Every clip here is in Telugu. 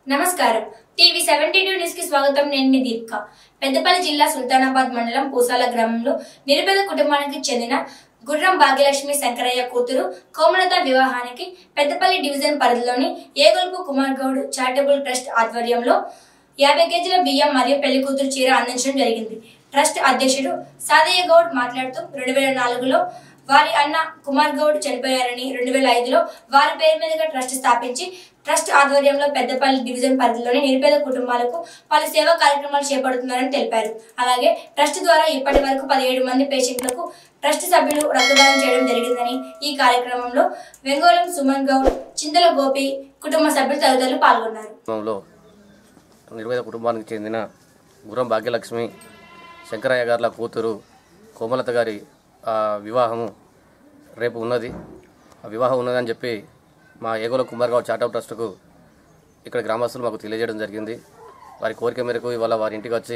నమస్కారం టీవీ సెవెంటీ టూ న్యూస్ కి స్వాగతం నేను మీ దీపిక పెద్దపల్లి జిల్లా సుల్తానాబాద్ మండలం పూసాల గ్రామంలో నిరుపేద కుటుంబానికి చెందిన గుర్రం భాగ్యలక్ష్మి శంకరయ్య కూతురు కోమలత వివాహానికి పెద్దపల్లి డివిజన్ పరిధిలోని ఏగొల్పు కుమార్ గౌడ్ చారిటబుల్ ట్రస్ట్ ఆధ్వర్యంలో యాభై కేజీల బియ్యం మరియు పెళ్లి కూతురు చీర అందించడం జరిగింది ట్రస్ట్ అధ్యక్షుడు సాదయ్య గౌడ్ మాట్లాడుతూ రెండు వేల నాలుగులో వారి అన్న కుమార్ గౌడ్ చనిపోయారని రెండు వేల ఐదులో వారి పేరు మీదుగా ట్రస్ట్ స్థాపించి ట్రస్ట్ ఆధ్వర్యంలో పెద్దపల్లి డివిజన్ పరిధిలోని నిరుపేద కుటుంబాలకు పలు సేవా కార్యక్రమాలు చేపడుతున్నారని తెలిపారు అలాగే ట్రస్ట్ ద్వారా ఇప్పటి వరకు పదిహేడు మంది పేషెంట్లకు ట్రస్ట్ సభ్యులు రక్తదానం చేయడం జరిగిందని ఈ కార్యక్రమంలో వెంగోళం సుమన్ గౌడ్ చింతల గోపి కుటుంబ సభ్యులు తదితరులు పాల్గొన్నారు కుటుంబంలో నిర్వేద కుటుంబానికి చెందిన గుర్రం భాగ్యలక్ష్మి శంకరయ్య గారుల కూతురు కోమలత గారి ఆ, వివాహము రేపు ఉన్నది ఆ వివాహం ఉన్నదని చెప్పి మా ఏగోల కుమార్గావ్ చార్టప్ ట్రస్ట్కు ఇక్కడ గ్రామస్తులు మాకు తెలియజేయడం జరిగింది వారి కోరిక మేరకు ఇవాళ వారి ఇంటికి వచ్చి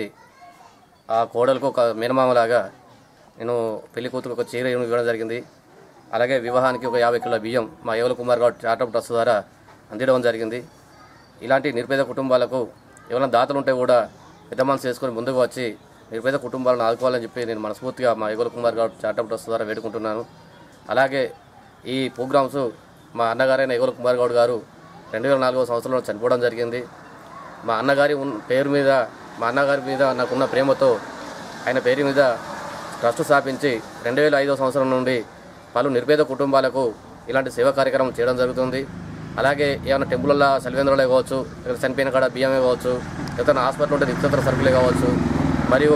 ఆ కోడలకు ఒక మేనమామలాగా నేను పెళ్లి కూతురు ఒక చీర ఇవ్వడం జరిగింది అలాగే వివాహానికి ఒక యాభై కిలోల బియ్యం మా ఏవల కుమార్ గౌడ్ చార్టప్ ట్రస్ట్ ద్వారా అందించడం జరిగింది ఇలాంటి నిరుపేద కుటుంబాలకు ఏమైనా దాతలు ఉంటే కూడా పెద్ద మనసు చేసుకొని ముందుకు వచ్చి నిరుపేద కుటుంబాలను ఆదుకోవాలని చెప్పి నేను మనస్ఫూర్తిగా మా ఏగోల కుమార్ గౌడ్ చార్టప్ ట్రస్ట్ ద్వారా వేడుకుంటున్నాను అలాగే ఈ ప్రోగ్రామ్స్ మా అన్నగారైన ఏగోల కుమార్ గౌడ్ గారు రెండు వేల నాలుగో సంవత్సరంలో చనిపోవడం జరిగింది మా అన్నగారి ఉన్- పేరు మీద మా అన్నగారి మీద నాకున్న ప్రేమతో ఆయన పేరు మీద ట్రస్ట్ స్థాపించి రెండు వేల ఐదో సంవత్సరం నుండి పలు నిర్పేద కుటుంబాలకు ఇలాంటి సేవా కార్యక్రమం చేయడం జరుగుతుంది అలాగే ఏమైనా టెంపుల్లో సెల్వేంద్రాలే కావచ్చు లేదా చనిపోయిన కాడ బియ్యమే కావచ్చు ఏదైనా హాస్పిటల్ ఉంటే నిత్యతర సరుకులే కావచ్చు మరియు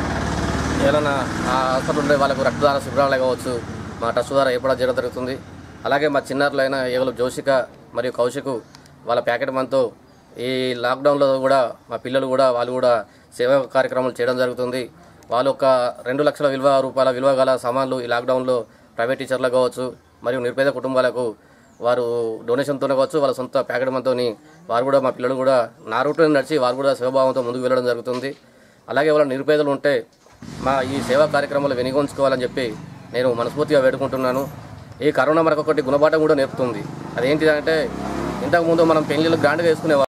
ఏదైనా ఆ హాస్పిటల్ ఉండే వాళ్ళకు రక్తదాన శిబిరాలే కావచ్చు మా ట్రస్ట్ ద్వారా ఏర్పాటు చేయడం జరుగుతుంది అలాగే మా చిన్నారులైన ఏగలు జోషిక మరియు కౌశికు వాళ్ళ ప్యాకెట్ మనతో ఈ లాక్డౌన్లో కూడా మా పిల్లలు కూడా వాళ్ళు కూడా సేవా కార్యక్రమాలు చేయడం జరుగుతుంది వాళ్ళు ఒక రెండు లక్షల విలువ రూపాయల విలువ గల సామాన్లు ఈ లాక్డౌన్లో ప్రైవేట్ టీచర్లకు కావచ్చు మరియు నిరుపేద కుటుంబాలకు వారు డొనేషన్తోనే కావచ్చు వాళ్ళ సొంత ప్యాకెట్ మనతోని వారు కూడా మా పిల్లలు కూడా నా రూట్లో నడిచి వారు కూడా శివభావంతో ముందుకు వెళ్ళడం జరుగుతుంది అలాగే వాళ్ళ నిరుపేదలు ఉంటే మా ఈ సేవా కార్యక్రమాలు వినియోగించుకోవాలని చెప్పి నేను మనస్ఫూర్తిగా వేడుకుంటున్నాను ఈ కరోనా మనకు ఒకటి గుణపాఠం కూడా నేర్పుతుంది అదేంటిదంటే ఇంతకుముందు మనం పెళ్లిళ్ళు గ్రాండ్గా వేసుకునే